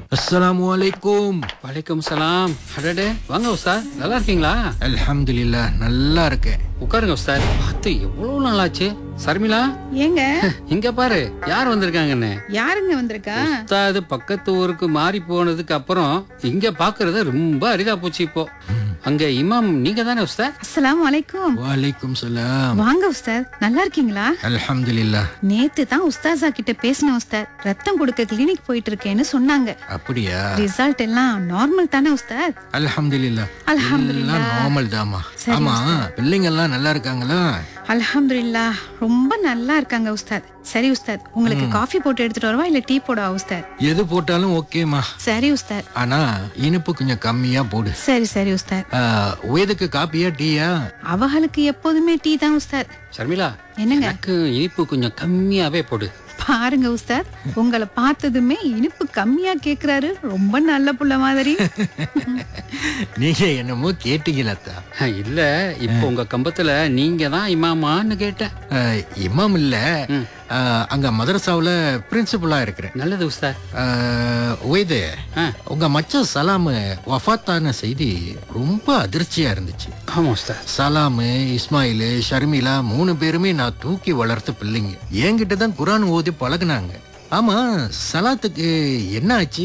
அஸ்ஸலாமு அலைக்கும் வலைக்கம் சலாம் அடடே வாங்க உஸ்தாத் நல்லா இருக்கீங்களா அல்ஹம்துலில்லாஹ் நல்லா இருக்கேன் உட்காருங்க உஸ்தாத் பார்த்து எவ்வளவு நாளாச்சு சர்மிளா ஏங்க இங்க பாரு யார் வந்திருக்காங்கன்னு யாருங்க வந்திருக்கா உஸ்தாது பக்கத்து ஊருக்கு மாறி போனதுக்கு அப்புறம் இங்க பாக்குறது ரொம்ப அரிதா போச்சு இப்போ அங்க இமாம் நீங்க தானே உஸ்தாத் அஸ்ஸலாமு அலைக்கும் வலைக்கும் சலாம் வாங்க உஸ்தாத் நல்லா இருக்கீங்களா அல்ஹம்துலில்லாஹ் நேத்து தான் உஸ்தாசா கிட்ட பேசின உஸ்தாத் ரத்தம் கொடுக்க கிளினிக் போயிட்டு இருக்கேன்னு சொன்னாங்க அப்படியா ரிசல்ட் எல்லாம் நார்மல் தானே உஸ்தாத் அல்ஹம்துலில்லாஹ் அல்ஹம்துலில்லாஹ். எல்லாம் நார்மல் தாமா சரி, ஆமா பிள்ளைங்க எல்லாம் நல்லா இருக்காங்களா அல்ஹம்துலில்லாஹ் ரொம்ப நல்லா இருக்காங்க உஸ்தாத் சரி உஸ்தாத் உங்களுக்கு காஃபி போட்டு எடுத்துட்டு வரவா இல்ல டீ போடவா உஸ்தாத் எது போட்டாலும் ஓகேமா சரி உஸ்தாத் ஆனா இனிப்பு கொஞ்சம் கம்மியா போடு சரி சரி உஸ்தாத் ஆ, உயதுக்கு காப்பியா டீயா அவங்களுக்கு எப்போதுமே டீ தான் உஸ்தாத் சர்மிளா என்னங்க எனக்கு இனிப்பு கொஞ்சம் கம்மியாவே போடு பாருங்க உஸ்தாத் உங்களை பார்த்ததுமே இனிப்பு கம்மியா கேக்குறாரு ரொம்ப நல்ல புள்ள மாதிரி நீங்க என்னமோ கேட்டீங்களா இல்ல இப்போ உங்க கம்பத்துல நீங்க தான் இமாமான்னு கேட்டேன் இமாம் இல்ல ஆ, அங்க மதரசாவுல பிரின்சிபலா இருக்கிறேன் நல்லது உஸ்தாத் உயது ஆ. உங்க மச்சான் சலாம் வஃபாத்தான செய்தி ரொம்ப அதிர்ச்சியா இருந்துச்சு ஆமா உஸ்தாத் சலாம் இஸ்மாயில் ஷர்மிளா மூணு பேருமே நான் தூக்கி வளர்த்த பிள்ளைங்க என்கிட்ட தான் குரான் ஓதி பழகுனாங்க ஆமா சலாத்துக்கு என்ன ஆச்சு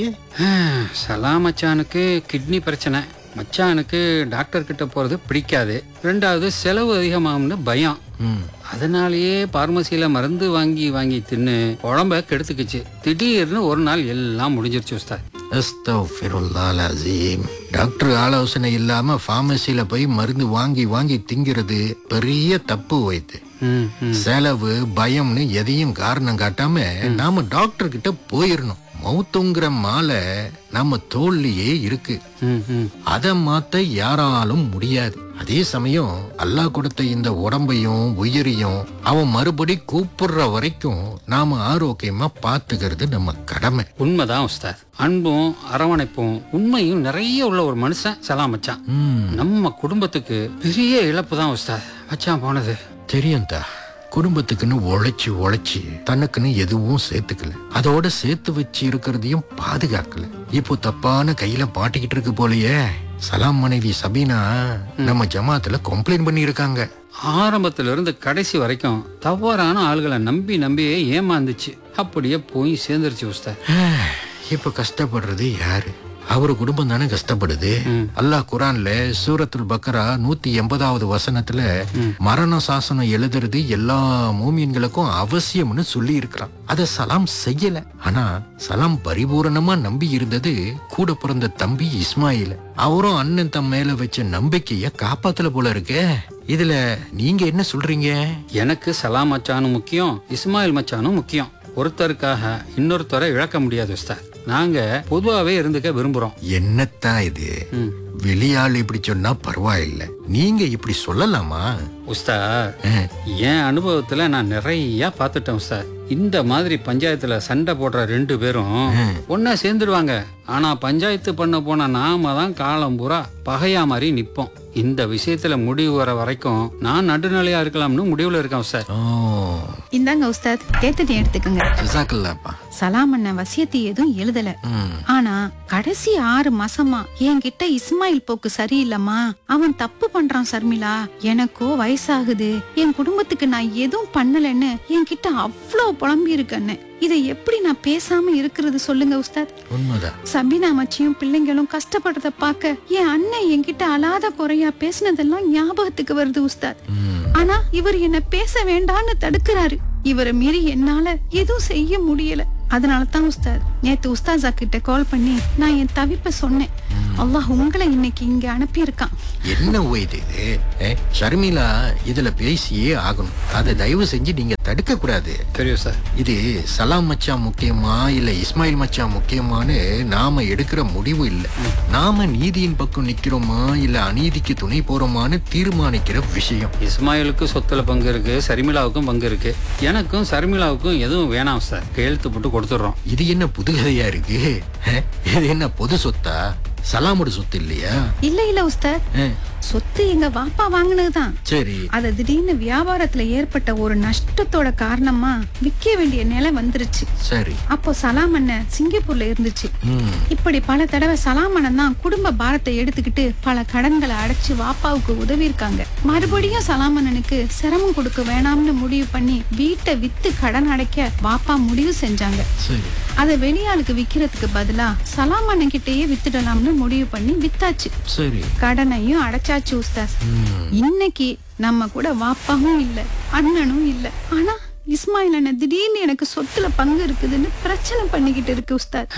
சலாம் மச்சானுக்கு கிட்னி பிரச்சனை மச்சானுக்கு டாக்டர் கிட்ட போறது பிடிக்காது ரெண்டாவது செலவு அதிகமாகும்னு பயம் ம். அதனாலேயே பார்மசியில மருந்து வாங்கி வாங்கி தின்னு உடம்ப கெடுத்துக்குச்சு திடீர்னு ஒரு நாள் எல்லாம் முடிஞ்சிருச்சு உஸ்தாத் அஸ்தக்ஃபிருல்லாஹ் அஸீம். டாக்டர் ஆலோசனை இல்லாம ஃபார்மசில போய் மருந்து வாங்கி வாங்கி திங்கிறது பெரிய தப்பு வைத்து ம், ம். செலவு பயம்னு எதையும் காரணம் காட்டாம நாம டாக்டர் கிட்ட போயிடணும் மௌத்துங்கிற மாலை நம்ம தோல்லையே இருக்கு ம், ம். அதை மாத்த யாராலும் முடியாது அதே சமயம் அல்லாஹ் கொடுத்த இந்த உடம்பையும் உயிரையும் அவன் மறுபடி கூப்பிடுற வரைக்கும் நாம ஆரோக்கியமா பாத்துக்கிறது நம்ம கடமை உண்மைதான் உஸ்தாத் அன்பும் அரவணைப்பும் உண்மையும் நிறைய உள்ள ஒரு மனுஷன் சலாம் மச்சான் ம், நம்ம குடும்பத்துக்கு பெரிய இழப்பு தான் உஸ்தாத் மச்சான் போனது தெரியும்தா குடும்பத்துக்குன்னு உழைச்சு உழைச்சு தனக்குன்னு எதுவும் சேர்த்துக்கல அதோட சேர்த்து வச்சு இருக்கிறதையும் பாதுகாக்கல இப்போ தப்பான கையில மாட்டிக்கிட்டு இருக்கு போலயே சலாம் மனைவி சபீனா நம்ம ஜமாத்துல கம்ப்ளைண்ட் பண்ணி இருக்காங்க ஆரம்பத்துல இருந்து கடைசி வரைக்கும் தவறான ஆளுகளை நம்பி நம்பியே ஏமாந்துச்சு அப்படியே போய் சேர்ந்துருச்சு உஸ்தாத் இப்ப கஷ்டப்படுறது யாரு அவரு குடும்பம் தானே கஷ்டப்படுது ம். அல்லாஹ் குரான்ல சூரத்துல் பக்கரா நூத்தி எண்பதாவது வசனத்துல மரண சாசனம் எழுதுறது எல்லா மூமியன்களுக்கும் அவசியம்னு சொல்லி இருக்கிறான் அத சலாம் செய்யல ஆனா சலாம் பரிபூரணமா நம்பி இருந்தது கூட பிறந்த தம்பி இஸ்மாயில் அவரும் அண்ணன் தம் மேல வச்ச நம்பிக்கைய காப்பாத்தல போல இருக்கே இதுல நீங்க என்ன சொல்றீங்க எனக்கு சலாம் மச்சானும் முக்கியம் இஸ்மாயில் மச்சானும் முக்கியம் ஒருத்தருக்காக இன்னொருத்தரை இழக்க முடியாது உஸ்தாத் நாங்க பொதுவாவே இருந்துக்க விரும்புறோம் என்னத்தான் இது ம். வெளியாள் இப்படி சொன்னா பரவாயில்ல நீங்க இப்படி சொல்லலாமா உஸ்தாத் என் அனுபவத்துல நான் நிறைய பார்த்துட்டேன் உஸ்தாத் இந்த மாதிரி பஞ்சாயத்துல சண்டை போடுற ரெண்டு பேரும் ஒன்னா சேர்ந்துடுவாங்க ஆனா பஞ்சாயத்து பண்ண போன நாம தான் காலம் பூரா பகையா மாதிரி நிப்போம் இந்த விஷயத்துல முடிவு வர வரைக்கும் நான் நடுநிலையா இருக்கலாம்னு முடிவுல இருக்கேன் உஸ்தாத் ஓ இந்தாங்க உஸ்தாத் கேட்டுட்டு எடுத்துக்கோங்க ஜிசாக்கல்லாப்பா சலாம் அண்ண வசியத்தை எதுவும் எழுதல ம் ஆனா கடைசி ஆறு மாசமா என்கிட்ட இஸ்மாயில் போக்கு சரியில்லம்மா அவன் தப்பு பண்றான் சர்மிளா எனக்கோ வயசாகுது என் குடும்பத்துக்கு நான் எதுவும் பண்ணலன்னு என்கிட்ட அவ்வளோ புலம்பி இருக்கன்னு இதை எப்படி நான் பேசாம இருக்கிறது சொல்லுங்க உஸ்தாத் உண்மைதான் சபினா மச்சியும் பிள்ளைங்களும் கஷ்டப்படுறத பார்க்க என் அண்ணன் என்கிட்ட அழாத குறையா பேசினதெல்லாம் ஞாபகத்துக்கு வருது உஸ்தாத் ம் ஆனா இவர் என்ன பேச வேண்டான்னு தடுக்கிறாரு இவரை மீறி என்னால எதுவும் செய்ய முடியல அதனால தான் உஸ்தாத் நேத்து உஸ்தாசா கிட்ட கால் பண்ணி நான் என் தவிப்ப சொன்னேன் அல்லாஹ் உங்களை இன்னைக்கு இங்க அனுப்பி இருக்கான் என்ன உயிது இது ஏ, ஷர்மிளா இதுல பேசியே ஆகணும் அதை தயவு செஞ்சு நீங்க தடுக்க கூடாது தெரியும் சார் இது சலாம் மச்சான் முக்கியமா இல்ல இஸ்மாயில் மச்சான் முக்கியமான்னு நாம எடுக்கிற முடிவு இல்ல நாம நீதியின் பக்கம் நிக்கிறோமா இல்ல அநீதிக்கு துணை போறோமான்னு தீர்மானிக்கிற விஷயம் இஸ்மாயிலுக்கு சொத்துல பங்கு இருக்கு சர்மிளாவுக்கும் பங்கு இருக்கு எனக்கும் சர்மிளாவுக்கும் எதுவும் வேணாம் சார் கையெழுத்து போட்டு கொடுத்துட்றோம் இது என்ன புதுகதையா இருக்கு ஏ, இது என்ன பொது சொத்தா சலாமுடு சொத்து இல்லையா இல்ல இல்ல உஸ்தாத் ஏ, சொத்து எங்க வாப்பா வாங்கினதுதான் சரி அத திடீர்னு வியாபாரத்துல ஏற்பட்ட ஒரு நஷ்டத்தோட காரணமா விற்க வேண்டிய நிலை வந்துருச்சு சரி அப்போ சலாம் அண்ணன் சிங்கப்பூர்ல இருந்துச்சு ம் இப்படி பல தடவை சலாம் அண்ணன் தான் குடும்ப பாரத்தை எடுத்துக்கிட்டு பல கடன்களை அடைச்சு வாப்பாவுக்கு உதவி இருக்காங்க மறுபடியும் சலாம் அண்ணனுக்கு சிரமம் கொடுக்க வேணாம்னு முடிவு பண்ணி வீட்டை வித்து கடன் அடைக்க வாப்பா முடிவு செஞ்சாங்க சரி அதை வெளியாளுக்கு விக்கிறதுக்கு பதிலா சலாம் அண்ணன் கிட்டயே வித்துடலாம்னு முடிவு பண்ணி வித்தாச்சு சரி கடனையும் அடைச்சாச்சு உஸ்தாஸ் ம் இன்னைக்கு நம்ம கூட வாப்பாவும் இல்ல அண்ணனும் இல்ல ஆனா இஸ்மாயில் அண்ணன் திடீர்னு எனக்கு சொத்துல பங்கு இருக்குதுன்னு பிரச்சனை பண்ணிக்கிட்டு இருக்கு உஸ்தாத்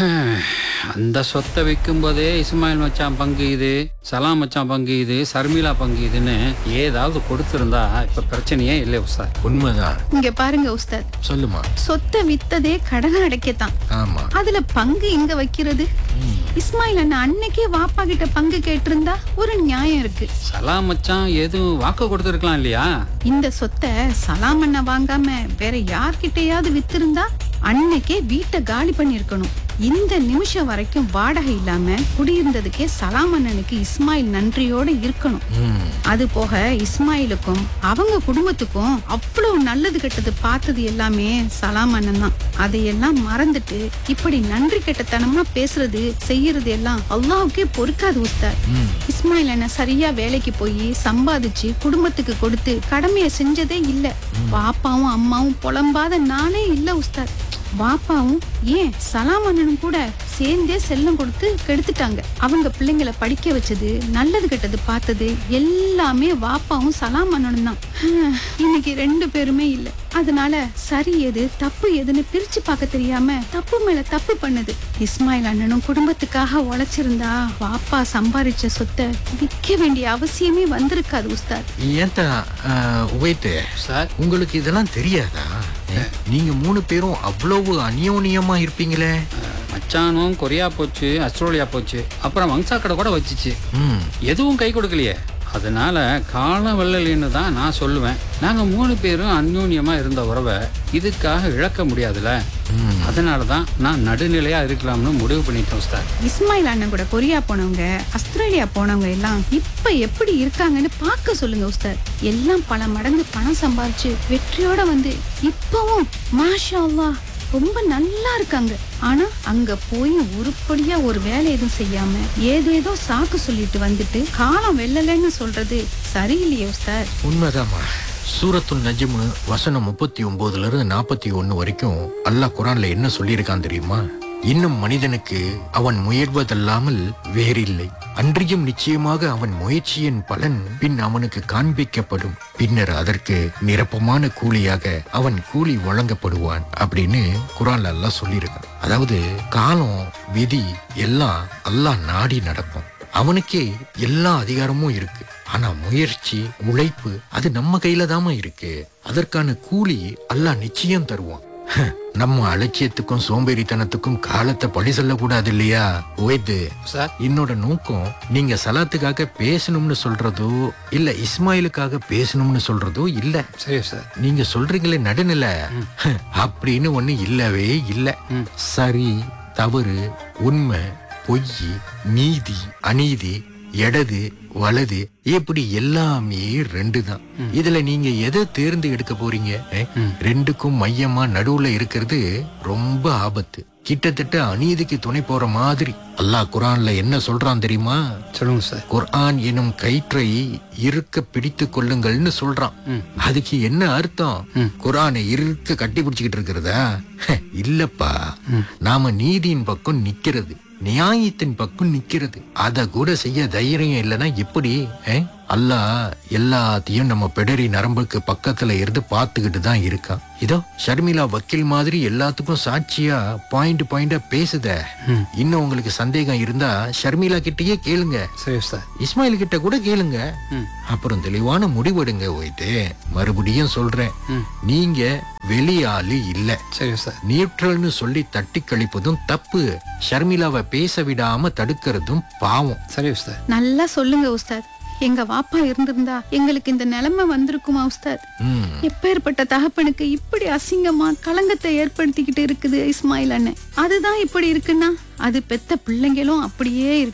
அந்த சொத்தை விற்கும் போதே இஸ்மாயில் மச்சான் பங்கு இது சலாம் மச்சான் பங்கு இது சர்மிளா பங்கு இதுன்னு ஏதாவது கொடுத்திருந்தா இப்ப பிரச்சனையே இல்லை உஸ்தாத் உண்மைதான் இங்க பாருங்க உஸ்தாத் சொல்லுமா சொத்தை வித்ததே கடன் அடைக்கத்தான் ஆமா அதுல பங்கு இங்க வைக்கிறது ம். இஸ்மாயில் அண்ணன் அன்னைக்கே வாப்பா கிட்ட பங்கு கேட்டிருந்தா ஒரு நியாயம் இருக்கு சலாம் மச்சான் எதுவும் வாக்கு கொடுத்துருக்கலாம் இல்லையா இந்த சொத்தை சலாம் அண்ணன் வாங்காம வேற யார்கிட்டயாவது வித்திருந்தா அன்னைக்கே வீட்டை காலி பண்ணிருக்கணும் இந்த நிமிஷம் வரைக்கும் வாடகை இல்லாம குடியிருந்ததுக்கே சலாம் அண்ணனுக்கு இஸ்மாயில் நன்றியோட இருக்கணும் ம் அது போக இஸ்மாயிலுக்கும் அவங்க குடும்பத்துக்கும் அவ்வளவு நல்லது கெட்டது பார்த்தது எல்லாமே சலாம் அண்ணன் தான் அதையெல்லாம் மறந்துட்டு இப்படி நன்றி கெட்டத்தனமா பேசுறது செய்யறது எல்லாம் அல்லாவுக்கே பொறுக்காது உஸ்தாத் ம் இஸ்மாயில் அண்ணன் சரியா வேலைக்கு போய் சம்பாதிச்சு குடும்பத்துக்கு கொடுத்து கடமையை செஞ்சதே இல்ல பாப்பாவும் அம்மாவும் புலம்பாத நாளே இல்ல உஸ்தாத் பாப்பாவும் ஏன் சலாம் அண்ணனும் கூட சேர்ந்தே செல்லம் கொடுத்து கெடுத்துட்டாங்க அவங்க பிள்ளைங்களை படிக்க வச்சது நல்லது கெட்டது பார்த்தது எல்லாமே வாப்பாவும் சலாம் அண்ணனும் தான் இன்னைக்கு ரெண்டு பேருமே இல்ல அதனால சரி எது தப்பு எதுன்னு பிரிச்சு பார்க்க தெரியாம தப்பு மேல தப்பு பண்ணுது இஸ்மாயில் அண்ணனும் குடும்பத்துக்காக உழைச்சிருந்தா வாப்பா சம்பாரிச்ச சொத்தை விற்க வேண்டிய அவசியமே வந்திருக்காது உஸ்தாத் ஏன்டா உவைத்து சார் உங்களுக்கு இதெல்லாம் தெரியாதா நீங்க மூணு பேரும் அவ்வளவு அநியோன்யமா இருப்பீங்களே மச்சானும் கொரியா போச்சு ஆஸ்திரேலியா போச்சு அப்புறம் வங்சா கடை கூட வச்சுச்சு ம் எதுவும் கை கொடுக்கலையே அதனால காலம் வெள்ளலின்னு தான் நான் சொல்லுவேன் நாங்க மூணு பேரும் அந்யோன்யமா இருந்த உறவை இதுக்காக இழக்க முடியாதுல்ல ம் அதனால தான் நான் நடுநிலையா இருக்கலாம்னு முடிவு பண்ணிட்டேன் சார் இஸ்மாயில் அண்ணன் கூட கொரியா போனவங்க ஆஸ்திரேலியா போனவங்க எல்லாம் இப்ப எப்படி இருக்காங்கன்னு பார்க்க சொல்லுங்க உஸ்தாத் எல்லாம் பல மடங்கு பணம் சம்பாரிச்சு வெற்றியோட வந்து இப்பவும் மாஷா அல்லாஹ் ரொம்ப நல்லா இருக்காங்க ஆனா அங்க போய் உருப்படியா ஒரு வேலை எதுவும் செய்யாம ஏதேதோ சாக்கு சொல்லிட்டு வந்துட்டு காலம் வெல்லலைன்னு சொல்றது சரியில்லையே உஸ்தாத் உண்மைதாம்மா சூரத்துல் நஜ்மு வசனம் முப்பத்தி ஒன்பதுல இருந்து நாற்பத்தி ஒன்னு வரைக்கும் அல்லாஹ் குரான்ல என்ன சொல்லியிருக்கான் தெரியுமா இன்னும் மனிதனுக்கு அவன் முயல்வதல்லாமல் வேறில்லை அன்றியும் நிச்சயமாக அவன் முயற்சியின் பலன் பின் அவனுக்கு காண்பிக்கப்படும் பின்னர் அதற்கு நிரப்பமான கூலியாக அவன் கூலி வழங்கப்படுவான் அப்படின்னு குரான்ல அல்லாஹ் சொல்லியிருக்கான் அதாவது காலம் விதி எல்லாம் அல்லாஹ் நாடி நடக்கும் அவனுக்கே எல்லா அதிகாரமும் இருக்கு ஆனா முயற்சி உழைப்பு அது நம்ம கையில தாமா இருக்கு அதற்கான கூலி அல்லாஹ் நிச்சயம் தருவான் நம்ம அலட்சியத்துக்கும் சோம்பேறித்தனத்துக்கும் காலத்தை பழி சொல்லக்கூடாது இல்லையா ஓய்து சார் என்னோட நோக்கம் நீங்க சலாத்துக்காக பேசணும்னு சொல்றதோ இல்ல இஸ்மாயிலுக்காக பேசணும்னு சொல்றதோ இல்ல சரி சார் நீங்க சொல்றீங்களே நடுநிலை அப்படின்னு ஒண்ணு இல்லவே இல்ல சரி தவறு உண்மை பொய் நீதி அநீதி இடது வலது இப்படி எல்லாமே ரெண்டு தான் இதுல நீங்க எதை தேர்ந்து எடுக்க போறீங்க அஹ்? ரெண்டுக்கும் மையமா நடுவுல இருக்கிறது ரொம்ப ஆபத்து கிட்டத்தட்ட அநீதிக்கு துணை போற மாதிரி அல்லாஹ் குரான்ல என்ன சொல்றான் தெரியுமா சொல்லுங்க சார் குர்ஆன் எனும் கயிற்றை இருக்க பிடித்து கொள்ளுங்கள்னு சொல்றான் அதுக்கு என்ன அர்த்தம் குர்ஆனை இருக்க கட்டி பிடிச்சுக்கிட்டு இருக்கிறதா ஹ, இல்லப்பா நாம நீதியின் பக்கம் நிக்கிறது நியாயத்தின் பக்கம் நிக்கிறது அத கூட செய்ய தைரியம் இல்லைன்னா எப்படி அஹ்? அல்லாஹ் எல்லாத்தையும் நம்ம பிடரி நரம்புக்கு பக்கத்துல இருந்து பார்த்துக்கிட்டு தான் இருக்கான் இதோ ஷர்மிளா வக்கீல் மாதிரி எல்லாத்துக்கும் சாட்சியா பாயிண்ட் பாயிண்டா பேசுத இன்னும் உங்களுக்கு சந்தேகம் இருந்தா ஷர்மிளா கிட்டயே கேளுங்க சரி சார் இஸ்மாயில் கிட்ட கூட கேளுங்க ம். அப்புறம் தெளிவான முடிவெடுங்க ஓய்து மறுபடியும் சொல்றேன் நீங்க வெளியாளு இல்ல சரி சார் நியூட்ரல்னு சொல்லி தட்டி கழிப்பதும் தப்பு ஷர்மிளாவை பேச விடாம தடுக்கிறதும் பாவம் சரி சார் நல்லா சொல்லுங்க உஸ்தாத் எங்க வாப்பா இருந்திருந்தா எங்களுக்கு இந்த நிலைமை வந்திருக்குமா உஸ்தாத் ம் எப்பேற்பட்ட தகப்பனுக்கு இப்படி அசிங்கமா களங்கத்தை ஏற்படுத்திக்கிட்டு இருக்குது இஸ்மாயில் அண்ணன் அதுதான் இப்படி இருக்குன்னா அது பெத்த பிள்ளைங்களும் அப்படியே இருக்கு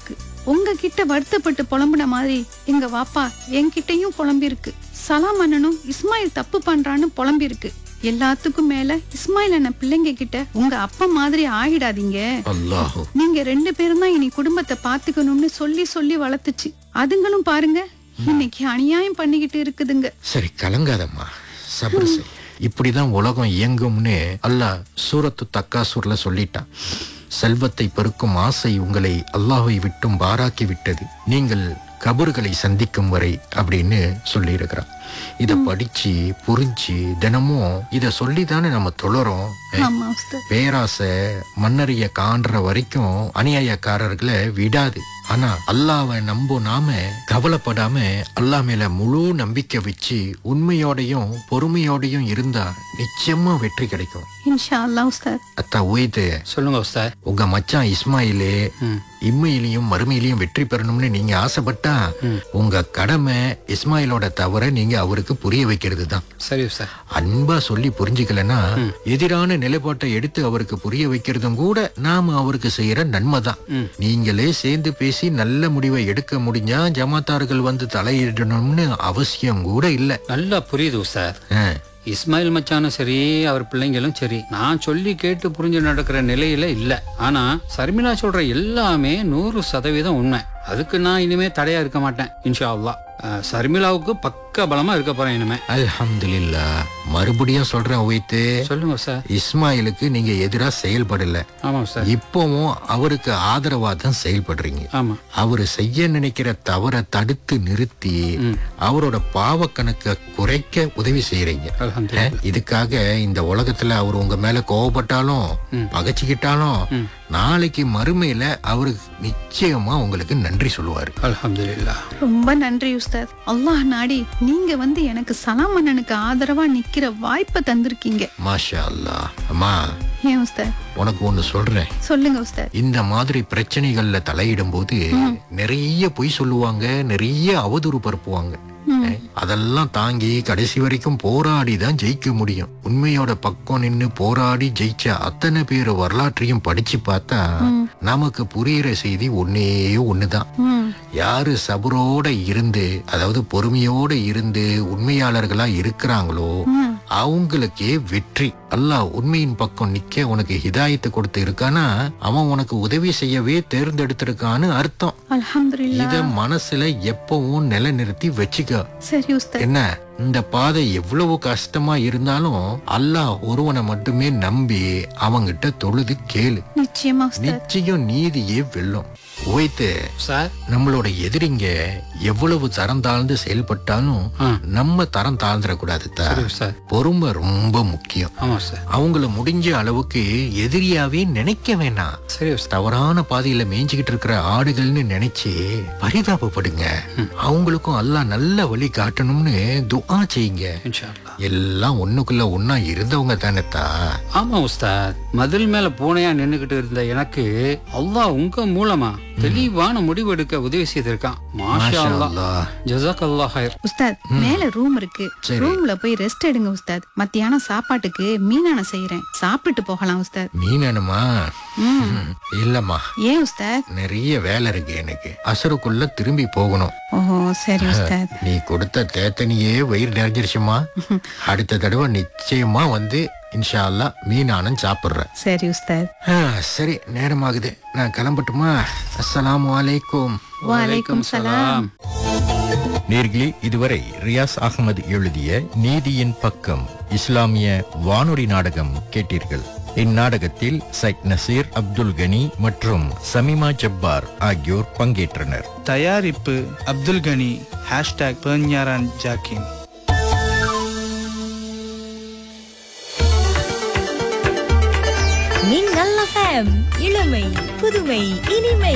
உங்ககிட்ட வருத்தப்பட்டு புலம்புன மாதிரி எங்க வாப்பா என்கிட்டயும் புலம்பி இருக்கு சலாம் அண்ணனும் இஸ்மாயில் தப்பு பண்றான்னு புலம்பி இருக்கு எல்லாத்துக்கும் மேல இஸ்மாயில் அண்ணன் பிள்ளைங்க கிட்ட உங்க அப்பா மாதிரி ஆகிடாதீங்க அல்லாஹு நீங்க ரெண்டு பேரும் தான் இனி குடும்பத்தை பாத்துக்கணும்னு சொல்லி சொல்லி வளர்த்துச்சு அதுங்களும் பாருங்க இன்னைக்கு அநியாயம் பண்ணிக்கிட்டு இருக்குதுங்க சரி கலங்காதம்மா சபர் செய் இப்படிதான் உலகம் இயங்கும்னு அல்லாஹ் சூரத்து தக்காசூர்ல சொல்லிட்டான் செல்வத்தை பெருக்கும் ஆசை உங்களை அல்லாஹை விட்டும் பாராக்கி விட்டது நீங்கள் கபறுகளை சந்திக்கும் வரை அப்படின்னு சொல்லியிருக்கிறான் இத படிச்சு புரிஞ்சு தினமும் இத சொல்லிதானே நம்ம தொழறோம் ஆமா உஸ்தாத் பேராசை மன்னரிய காண்ற வரைக்கும் அநியாயக்காரர்களை விடாது ஆனா அல்லாவை நம்போ நாம கவலைப்படாம அல்லாஹ் மேல முழு நம்பிக்கை வச்சு உண்மையோடையும் பொறுமையோடையும் இருந்தா நிச்சயமா வெற்றி கிடைக்கும் இன்ஷா அல்லாஹ் உஸ்தாத் அத்தா உயிது சொல்லுங்க உஸ்தாத் உங்க மச்சான் இஸ்மாயிலு ம். இம்மையிலையும் மறுமையிலையும் வெற்றி பெறணும்னு நீங்க ஆசைப்பட்டா உங்க கடமை இஸ்மாயிலோட தவிர நீங்க அவருக்கு புரிய வைக்கிறது தான் சரி உஸ்தாத் அன்பா சொல்லி புரிஞ்சுக்கலன்னா எதிரான நிலைப்பாட்டை எடுத்து அவருக்கு புரிய வைக்கிறதும் கூட நாம அவருக்கு செய்யற நன்மை தான் ம். நீங்களே சேர்ந்து பேசி நல்ல முடிவை எடுக்க முடிஞ்சா ஜமாத்தார்கள் வந்து தலையிடணும்னு அவசியம் கூட இல்ல நல்லா புரியுது உஸ்தாத் ஆ, இஸ்மாயில் மச்சானும் சரி அவர் பிள்ளைங்களும் சரி நான் சொல்லி கேட்டு புரிஞ்சு நடக்கிற நிலையில இல்ல ஆனா சர்மிளா சொல்ற எல்லாமே நூறு சதவீதம் உண்மை அதுக்கு நான் இனிமே தடையா இருக்க மாட்டேன் இன்ஷா அல்லாஹ் அஹ், சர்மிளாவுக்கு பக்க பலமா இருக்க போறேன் இனிமே அல்ஹம்துலில்லா மறுபடியும் சொல்றேன் வைத்து சொல்லுங்க சார் இஸ்மாயிலுக்கு நீங்க எதிரா செயல்படல ஆமாம் சார் இப்பவும் அவருக்கு ஆதரவா தான் செயல்படுறீங்க ஆமா அவரு செய்ய நினைக்கிற தவறை தடுத்து நிறுத்தி ம். அவரோட பாவ கணக்க குறைக்க உதவி செய்யறீங்க அல்ஹம்துலில்லாஹ். அஹ், இதுக்காக இந்த உலகத்துல அவர் உங்க மேல கோவப்பட்டாலும் ம். பகைச்சுக்கிட்டாலும் ம். நாளைக்கு மறுமையில அவரு நிச்சயமா உங்களுக்கு நன்றி சொல்லுவாரு அல்ஹம்துலில்லாஹ் ரொம்ப நன்றி உஸ்தாத் அல்லாஹ் நாடி நீங்க வந்து எனக்கு சலாம் அண்ணனுக்கு ஆதரவா நிக்கிற வாய்ப்பை தந்திருக்கீங்க மாஷா அல்லாஹ் அம்மா ஏன் உஸ்தாத் உனக்கு ஒண்ணு சொல்றேன் சொல்லுங்க உஸ்தாத் இந்த மாதிரி பிரச்சனைகள்ல தலையிடும் போது நிறைய பொய் சொல்லுவாங்க நிறைய அவதூறு பரப்புவாங்க ம். அஹ், அதெல்லாம் தாங்கி கடைசி வரைக்கும் போராடி தான் ஜெயிக்க முடியும் உண்மையோட பக்கம் நின்னு போராடி ஜெயிச்ச அத்தனை பேர் வரலாற்றையும் படிச்சு பார்த்தா நமக்கு புரியுற செய்தி ஒன்னே ஒண்ணுதான் ம் யாரு சபரோட இருந்து அதாவது பொறுமையோட இருந்து உண்மையாளர்களா இருக்கிறாங்களோ ம் அவங்களுக்கே வெற்றி அல்லாஹ் உண்மையின் பக்கம் நிக்க உனக்கு ஹிதாயத்தை கொடுத்து இருக்கானா அவன் உனக்கு உதவி செய்யவே தேர்ந்தெடுத்திருக்கான்னு அர்த்தம் அல்ஹம்துலில்லாஹ் இத மனசுல எப்பவும் நிலைநிறுத்தி வச்சுக்க சரி உஸ்தாத் என்ன இந்த பாதை எவ்வளவு கஷ்டமா இருந்தாலும் அல்லாஹ் ஒருவனை மட்டுமே நம்பி அவங்கிட்ட தொழுது கேளு நிச்சயமா உஸ்தாத் நிச்சயம் நீதியே வெல்லும் ஓய்த்து சார் நம்மளோட எதிரிங்க எவ்வளவு தரம் தாழ்ந்து செயல்பட்டாலும் ஆ. நம்ம தரம் தாழ்ந்துடக்கூடாது தா சரி சார் பொறுமை ரொம்ப முக்கியம் ஆமா சார் அவங்கள முடிஞ்ச அளவுக்கு எதிரியாவே நினைக்க வேணாம் சரி உஸ்தாத் தவறான பாதையில மேய்ஞ்சுக்கிட்டு இருக்கிற ஆடுகள்னு நினைச்சு பரிதாபப்படுங்க அவங்களுக்கும் அல்லாஹ் நல்ல வழி காட்டணும்னு துஆ செய்யுங்க இன்ஷா அல்லாஹ் எல்லாம் ஒண்ணுக்குள்ள ஒன்னா இருந்தவங்க தானேத்தா ஆமா உஸ்தாத் மதில் மேல பூனையா நின்னுகிட்டு இருந்த எனக்கு அல்லாஹ் உங்க மூலமா தெளிவான முடிவு எடுக்க உதவி செய்திருக்கான் மாஷா மாஷா அல்லாஹ் அல்லாஹ். ஜஸாக் அல்லாஹ் ஹைர் உஸ்தாத் மேல ரூம் இருக்கு சரி. ரூம்ல போய் ரெஸ்ட் எடுங்க உஸ்தாத் மத்தியானம் சாப்பாட்டுக்கு மீனான செய்யறேன் சாப்பிட்டுட்டு போகலாம் உஸ்தாத் மீனனுமா ம் இல்லம்மா ஏன் உஸ்தாத் நிறைய வேலை இருக்கு எனக்கு அசருக்குள்ள திரும்பி போகணும் ஓஹோ சரி உஸ்தாத் நீ கொடுத்த தேத்தனியே வயிறு நிறைஞ்சிருச்சுமா அடுத்த தடவை நிச்சயமா வந்து இன்ஷா அல்லாஹ் மீனானம் சாப்பிடுறேன் சரி உஸ்தாத் ஆ, சரி நேரமாகுது நான் கிளம்பட்டுமா அஸ்ஸலாமு அலைக்கும் வலைக்கும் சலாம் நேர்களே இதுவரை ரியாஸ் அகமது எழுதிய நீதியின் பக்கம் இஸ்லாமிய வானொலி நாடகம் கேட்டீர்கள் இந்நாடகத்தில் சைட் நசீர் அப்துல் கனி மற்றும் சமிமா ஜப்பார் ஆகியோர் பங்கேற்றனர் தயாரிப்பு அப்துல் கனி ஹேஷ்டாக் பெர்ஞாரான் ஜாக்கின் மின்னல் எஃப்எம் இளமை புதுமை இனிமை